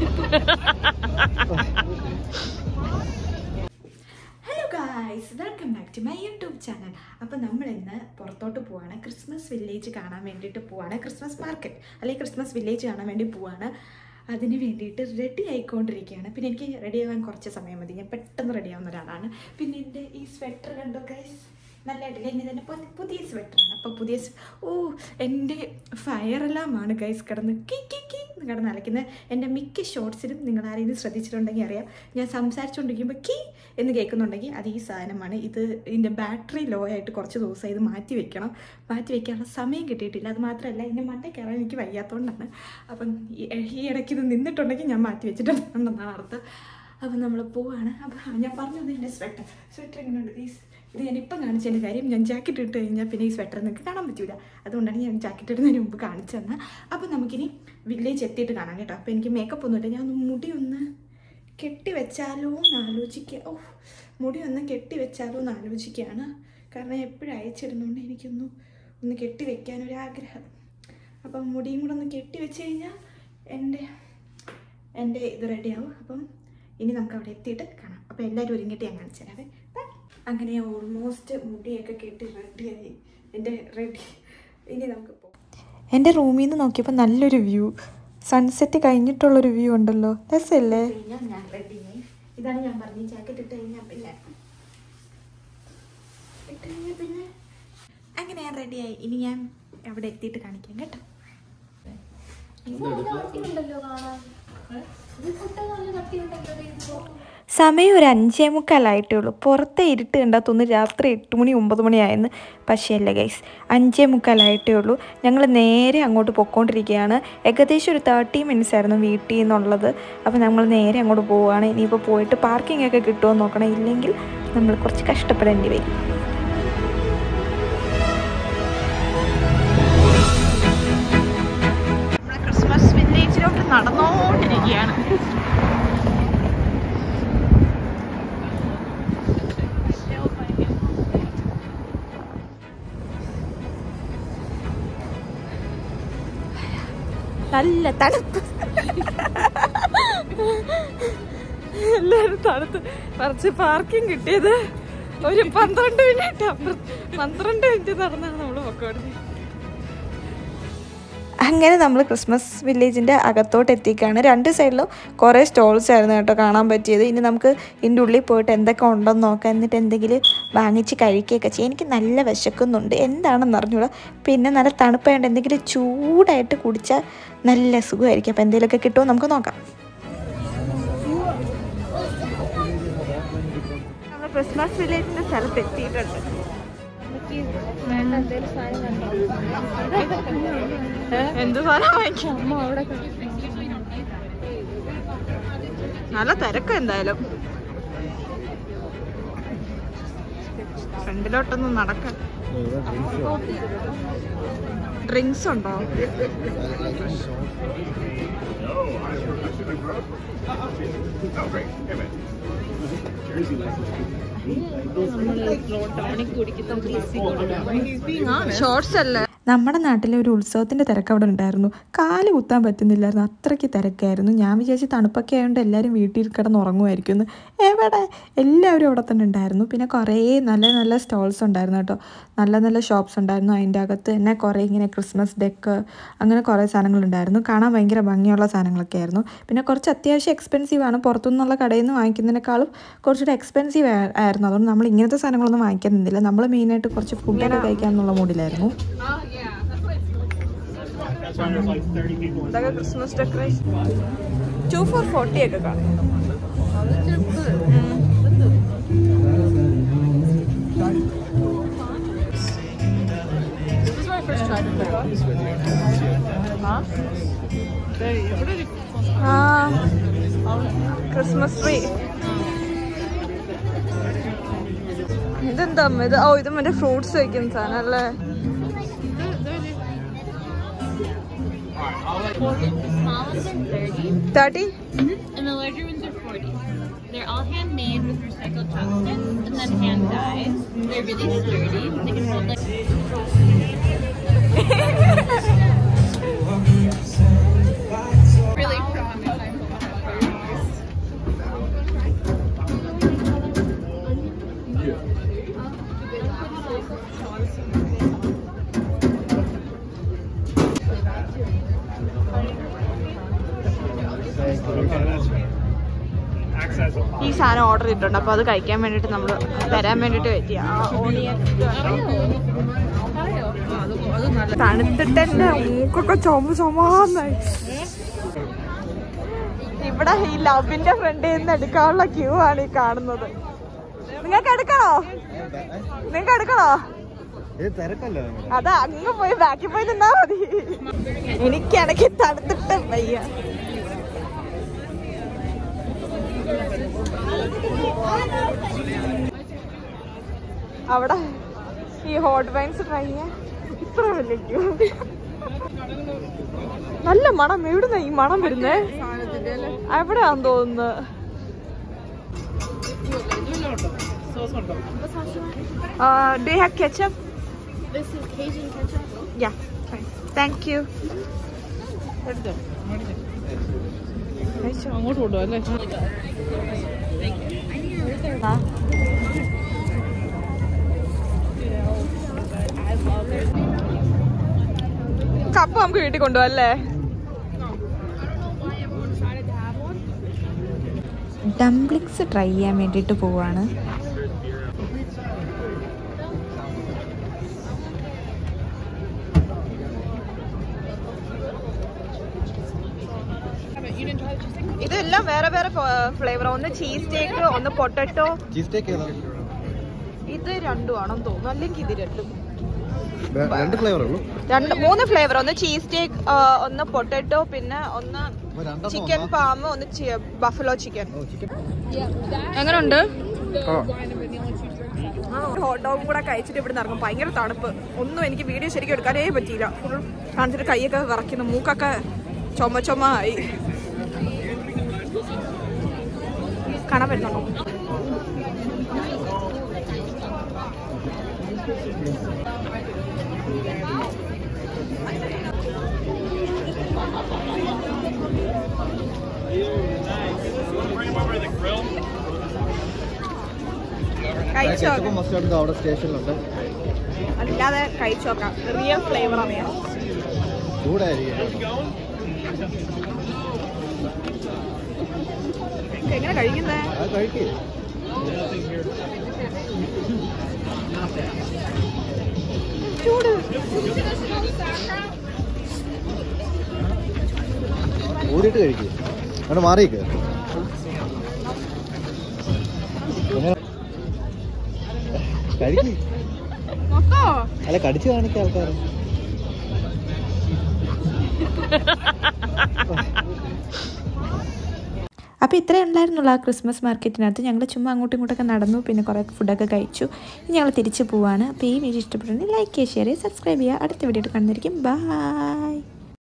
Hello guys welcome back to my YouTube channel അപ്പോൾ നമ്മൾ ഇന്ന് പുറത്തോട്ട് പോവാണ് ക്രിസ്മസ് വില്ലേജ് കാണാൻ വേണ്ടിയിട്ട് പോവാണ് ക്രിസ്മസ് മാർക്കറ്റ് അല്ലെങ്കിൽ ക്രിസ്മസ് വില്ലേജ് കാണാൻ വേണ്ടി പോവാണ് അതിന് വേണ്ടിയിട്ട് റെഡി ആയിക്കൊണ്ടിരിക്കുകയാണ് പിന്നെ എനിക്ക് റെഡി ആവാൻ കുറച്ച് സമയം മതി ഞാൻ പെട്ടെന്ന് റെഡി ആവുന്ന ഒരാളാണ് പിന്നെ എൻ്റെ ഈ സ്വെറ്റർ കണ്ടോ ഗൈസ് നല്ലതായിട്ടില്ല ഇനി തന്നെ പു- പുതിയ സ്വെറ്ററാണ് അപ്പോൾ പുതിയ സ്- ഓ എൻ്റെ ഫയർ അലാമാണ് ഗൈസ് കിടന്ന് കി കി കി എന്ന് കിടന്ന് അലക്കുന്നത് എൻ്റെ മിക്ക ഷോർട്സിലും നിങ്ങൾ ആരെങ്കിലും ശ്രദ്ധിച്ചിട്ടുണ്ടെങ്കിൽ അറിയാം ഞാൻ സംസാരിച്ചുകൊണ്ടിരിക്കുമ്പോൾ കീ എന്ന് കേൾക്കുന്നുണ്ടെങ്കിൽ അത് ഈ സാധനമാണ് ഇത് ഇതിൻ്റെ ബാറ്ററി ലോ ആയിട്ട് കുറച്ച് ദിവസം ഇത് മാറ്റി വെക്കണം മാറ്റി വെക്കാനുള്ള സമയം കിട്ടിയിട്ടില്ല അത് മാത്രമല്ല എൻ്റെ മണ്ടേ കയറാൻ എനിക്ക് വയ്യാത്തതുകൊണ്ടാണ് അപ്പം ഈ ഈ ഇടയ്ക്ക് ഇത് നിന്നിട്ടുണ്ടെങ്കിൽ ഞാൻ മാറ്റി വെച്ചിട്ടുണ്ടെന്നാണ് അർത്ഥം അപ്പം നമ്മൾ പോവാണ് അപ്പം ഞാൻ പറഞ്ഞത് എൻ്റെ സ്വെറ്റർ സ്വെറ്റർ എങ്ങനെയുണ്ട് ഈ ഇത് ഞാൻ ഇപ്പം കാണിച്ചതിൻ്റെ കാര്യം ഞാൻ ജാക്കറ്റ് ഇട്ട് കഴിഞ്ഞാൽ പിന്നെ ഈ സ്വെറ്റർ നിങ്ങൾക്ക് കാണാൻ പറ്റില്ല അതുകൊണ്ടാണ് ഞാൻ ജാക്കറ്റ് ഇടുന്നതിന് മുമ്പ് കാണിച്ചു തന്നെ അപ്പം നമുക്കിനി വില്ലേജ് എത്തിയിട്ട് കാണാം കേട്ടോ അപ്പോൾ എനിക്ക് മേക്കപ്പ് ഒന്നുമില്ല ഞാൻ ഒന്ന് മുടി ഒന്ന് കെട്ടി വെച്ചാലോ എന്ന് ആലോചിക്കുക ഓ മുടി ഒന്ന് കെട്ടി വെച്ചാലോ എന്ന് ആലോചിക്കുകയാണ് കാരണം എപ്പോഴും അയച്ചിടുന്നുണ്ട് എനിക്കൊന്ന് ഒന്ന് കെട്ടി വെക്കാനൊരാഗ്രഹം അപ്പം മുടിയും കൂടെ ഒന്ന് കെട്ടി വെച്ച് കഴിഞ്ഞാൽ എൻ്റെ എൻ്റെ ഇത് റെഡിയാവും അപ്പം ഇനി നമുക്ക് അവിടെ എത്തിയിട്ട് കാണാം അപ്പോൾ എല്ലാവരും ഒരുങ്ങിയിട്ട് ഞാൻ കാണിച്ചു തരാവേ Bye. അങ്ങനെ ഓൾമോസ്റ്റ് മുടിയൊക്കെ കെട്ടി റെഡിയായി എൻ്റെ റെഡി ഇനി നമുക്ക് പോകാം എൻ്റെ റൂമിൽ നിന്ന് നോക്കിയപ്പോൾ നല്ലൊരു വ്യൂ സൺസെറ്റ് കഴിഞ്ഞിട്ടുള്ളൊരു വ്യൂ ഉണ്ടല്ലോ രസമല്ലേ കഴിഞ്ഞാൽ ഞാൻ റെഡിയായി ഇതാണ് ഞാൻ പറഞ്ഞത് ജാക്കറ്റ് ഇട്ട് കഴിഞ്ഞാൽ പിന്നെ ഇട്ട് കഴിഞ്ഞാൽ പിന്നെ അങ്ങനെ ഞാൻ റെഡിയായി ഇനി ഞാൻ അവിടെ എത്തിയിട്ട് കാണിക്കാം കേട്ടോ സമയം ഒരു അഞ്ചേ മുക്കാലായിട്ടേ ഉള്ളൂ പുറത്തെ ഇരുട്ട് കണ്ടാൽ തോന്നുന്നു രാത്രി എട്ട് മണി ഒമ്പത് മണിയായെന്ന് പക്ഷേ അല്ല ഗൈസ് അഞ്ചേ മുക്കാലായിട്ടേ ഉള്ളൂ ഞങ്ങൾ നേരെ അങ്ങോട്ട് പൊക്കോണ്ടിരിക്കുകയാണ് ഏകദേശം ഒരു തേർട്ടി മിനിറ്റ്സ് ആയിരുന്നു വീട്ടിൽ നിന്നുള്ളത് അപ്പോൾ നമ്മൾ നേരെ അങ്ങോട്ട് പോവുകയാണ് ഇനിയിപ്പോൾ പോയിട്ട് പാർക്കിംഗ് ഒക്കെ കിട്ടുമോ എന്ന് നോക്കണം ഇല്ലെങ്കിൽ നമ്മൾ കുറച്ച് കഷ്ടപ്പെടേണ്ടി വരും നമ്മുടെ ക്രിസ്മസ് വില്ലേജിലോട്ട് നടന്നുകൊണ്ടിരിക്കുകയാണ് നല്ല തണുപ്പ് എല്ലാവരും തണുത്ത് കുറച്ച് പാർക്കിംഗ് കിട്ടിയത് ഒരു പന്ത്രണ്ട് മിനിറ്റ് അപ്പുറം പന്ത്രണ്ട് മിനിറ്റ് നടന്നാണ് നമ്മൾ പൊക്കോടുന്നത് അങ്ങനെ നമ്മൾ ക്രിസ്മസ് വില്ലേജിൻ്റെ അകത്തോട്ട് എത്തിക്കുകയാണ് രണ്ട് സൈഡിലും കുറേ സ്റ്റോൾസ് ആയിരുന്നു കേട്ടോ കാണാൻ പറ്റിയത് ഇനി നമുക്ക് ഇതിൻ്റെ ഉള്ളിൽ പോയിട്ട് എന്തൊക്കെ ഉണ്ടെന്ന് നോക്കാം എന്നിട്ട് എന്തെങ്കിലും വാങ്ങിച്ച് കഴിക്കുകയൊക്കെ ചെയ്യാം എനിക്ക് നല്ല വിശക്കുന്നുണ്ട് എന്താണെന്ന് അറിഞ്ഞൂടാ പിന്നെ നല്ല തണുപ്പായതുകൊണ്ട് എന്തെങ്കിലും ചൂടായിട്ട് കുടിച്ചാൽ നല്ല സുഖമായിരിക്കും അപ്പോൾ എന്തെങ്കിലുമൊക്കെ കിട്ടുമോ നമുക്ക് നോക്കാം നമ്മൾ ക്രിസ്മസ് വില്ലേജിന്റെ സ്ഥലത്ത് എത്തിയിട്ടുണ്ട് എന്ത് സാധനം വാങ്ങിക്കാം നല്ല തിരക്ക് എന്തായാലും ഫ്രണ്ടിലോട്ടൊന്നും നടക്ക ഡ്രിങ്ക്സ് ഉണ്ടോ ഷോർട്സ് അല്ലേ നമ്മുടെ നാട്ടിലെ ഒരു ഉത്സവത്തിൻ്റെ തിരക്ക് അവിടെ ഉണ്ടായിരുന്നു കാല് കുത്താൻ പറ്റുന്നില്ലായിരുന്നു അത്രയ്ക്ക് തിരക്കായിരുന്നു ഞാൻ വിചാരിച്ച് തണുപ്പൊക്കെ ആയതുകൊണ്ട് എല്ലാവരും വീട്ടിൽ കിടന്ന് ഉറങ്ങുമായിരിക്കും എന്ന് എവിടെ എല്ലാവരും അവിടെ തന്നെ ഉണ്ടായിരുന്നു പിന്നെ കുറേ നല്ല നല്ല സ്റ്റോൾസ് ഉണ്ടായിരുന്നു കേട്ടോ നല്ല നല്ല ഷോപ്സ് ഉണ്ടായിരുന്നു അതിൻ്റെ അകത്ത് തന്നെ കുറേ ഇങ്ങനെ ക്രിസ്മസ് ഡെക്ക് അങ്ങനെ കുറേ സാധനങ്ങളുണ്ടായിരുന്നു കാണാൻ ഭയങ്കര ഭംഗിയുള്ള സാധനങ്ങളൊക്കെ ആയിരുന്നു പിന്നെ കുറച്ച് അത്യാവശ്യം എക്സ്പെൻസീവ് ആണ് പുറത്തുനിന്നുള്ള കടയിൽ നിന്ന് വാങ്ങിക്കുന്നതിനേക്കാളും കുറച്ചുകൂടെ എക്സ്പെൻസീവ് ആയിരുന്നു അതുകൊണ്ട് നമ്മൾ ഇങ്ങനത്തെ സാധനങ്ങളൊന്നും വാങ്ങിക്കാൻ നിന്നില്ല നമ്മൾ മെയിനായിട്ട് കുറച്ച് ഫുഡൊക്കെ കഴിക്കാമെന്നുള്ള മൂഡിലായിരുന്നു ഇതൊക്കെ Christmas decoration two four forty ഒക്കെ കാണും ആ ക്രിസ്മസ് ട്രീ ഇതെന്താ അമ്മ ഇത് ഓ ഇത് മറ്റേ ഫ്രൂട്ട്സ് വയ്ക്കുന്ന സാധനം അല്ലേ smallest are 30 thirty and the larger ones are 40. They're all handmade with recycled chopsticks and then hand dyed. They're really sturdy. They can hold like really promise. ഈ സാധനം ഓർഡർ ചെയ്തിട്ടുണ്ട് അപ്പോൾ അത് കഴിക്കാൻ വേണ്ടിയിട്ട് നമ്മൾ തരാൻ വേണ്ടിയിട്ട് വെയിറ്റ് ചെയ്യാം ഓണിയൻ തണുത്തിട്ട് എൻ്റെ മൂക്കൊക്കെ ചുമ ചുമാന്നായി ഇവിടെ ഈ ലവിന്റെ ഫ്രണ്ടിൽ നിന്ന് എടുക്കാനുള്ള ക്യൂ ആണ് ഈ കാണുന്നത് നിങ്ങൾക്ക് എടുക്കണോ നിങ്ങൾക്ക് എടുക്കണോ തിരക്കല്ലോ അതാ അങ്ങ് പോയി ബാക്കിൽ പോയി നിന്നാ മതി എനിക്കാണെങ്കിൽ തണുത്തിട്ട് വയ്യ അവിടെ ഈ ഹോട്ട് വൈൻസ് ട്രൈ ചെയ്യാൻ ഇത്ര വലിയ ക്യൂ നല്ല മണം എവിടുന്ന ഈ മണം വരുന്നേ എവിടെയാന്ന് തോന്നുന്നത് do you have ketchup This is Cajun ketchup. Yeah, fine. Thank you. അങ്ങോട്ട് കൊണ്ടുപോകാം അല്ലേ കപ്പ് നമുക്ക് വീട്ടിൽ കൊണ്ടുപോകാം അല്ലേ ഡംപ്ലിങ്സ് ട്രൈ ചെയ്യാൻ വേണ്ടിയിട്ട് പോവാണ് ഇതെല്ലാം വേറെ വേറെ ഫ്ലേവർ ഒന്ന് ചീസ് കേക്ക് ഒന്ന് പൊട്ടറ്റോ ചീസ് ടേക്ക് ഏതാ ഇത് രണ്ടും ആണെന്ന് തോന്നുന്നു അല്ലെങ്കിൽ ഇത് രണ്ടും വേ- രണ്ട് ഫ്ലേവർ ഉള്ളൂ രണ്ട് മൂന്ന് ഫ്ലേവർ ഒന്ന് ചീസ് കേക്ക് ഒന്ന് പൊട്ടറ്റോ പിന്നെ ഒന്ന് അപ്പൊ രണ്ടെണ്ണം ചിക്കൻ ഒന്നാ? പാം ഒന്ന് ബഫലോ ചിക്കൻ ഓ ചിക്കൻ എങ്ങനുണ്ട് ഹോട്ട് ഡോഗും കൂടെ കഴിച്ചിട്ട് ഇവിടെ ഇറങ്ങും ഭയങ്കര തണുപ്പ് ഒന്നും എനിക്ക് വീഡിയോ ശരിക്കും എടുക്കാനേ പറ്റിയില്ല ഫുൾ കാണിച്ചിട്ട് കൈയൊക്കെ വിറയ്ക്കുന്നു മൂക്കൊക്കെ ചുമ ചുമ ആയി കാണാൻ പറ്റുന്നുണ്ടോ കഴിച്ചു നോക്കാം മസ്റ്റാർഡ് അവിടെ സ്റ്റേഷനിലുണ്ട് അല്ലാതെ കഴിച്ചു നോക്കാം റിയൽ ഫ്ലേവർ അറിയാം ചൂടായിരിക്കും എങ്ങനെ കഴിക്കുന്നേ അത് കഴിക്കേ ചൂട് ഊരിട്ട് കഴിക്കേ അവിടെ മാറിയേക്ക് കഴിക്കും മൊത്തോ അല്ല കടിച്ചു കാണിക്ക ആൾക്കാർ അപ്പോൾ ഇത്രയേ ഉണ്ടായിരുന്നുള്ളൂ ആ ക്രിസ്മസ് മാർക്കറ്റിനകത്ത് ഞങ്ങൾ ചുമ്മാ അങ്ങോട്ടും ഇങ്ങോട്ടൊക്കെ നടന്നു പിന്നെ കുറേ ഫുഡൊക്കെ കഴിച്ചു ഇനി ഞങ്ങൾ തിരിച്ചു പോവാണ് അപ്പോൾ ഈ വീഡിയോ ഇഷ്ടപ്പെട്ടുണ്ടെങ്കിൽ ലൈക്ക് ചെയ്യുക ഷെയർ ചെയ്യുക സബ്സ്ക്രൈബ് ചെയ്യുക അടുത്ത വീഡിയോ കാണുന്നതായിരിക്കും ബൈ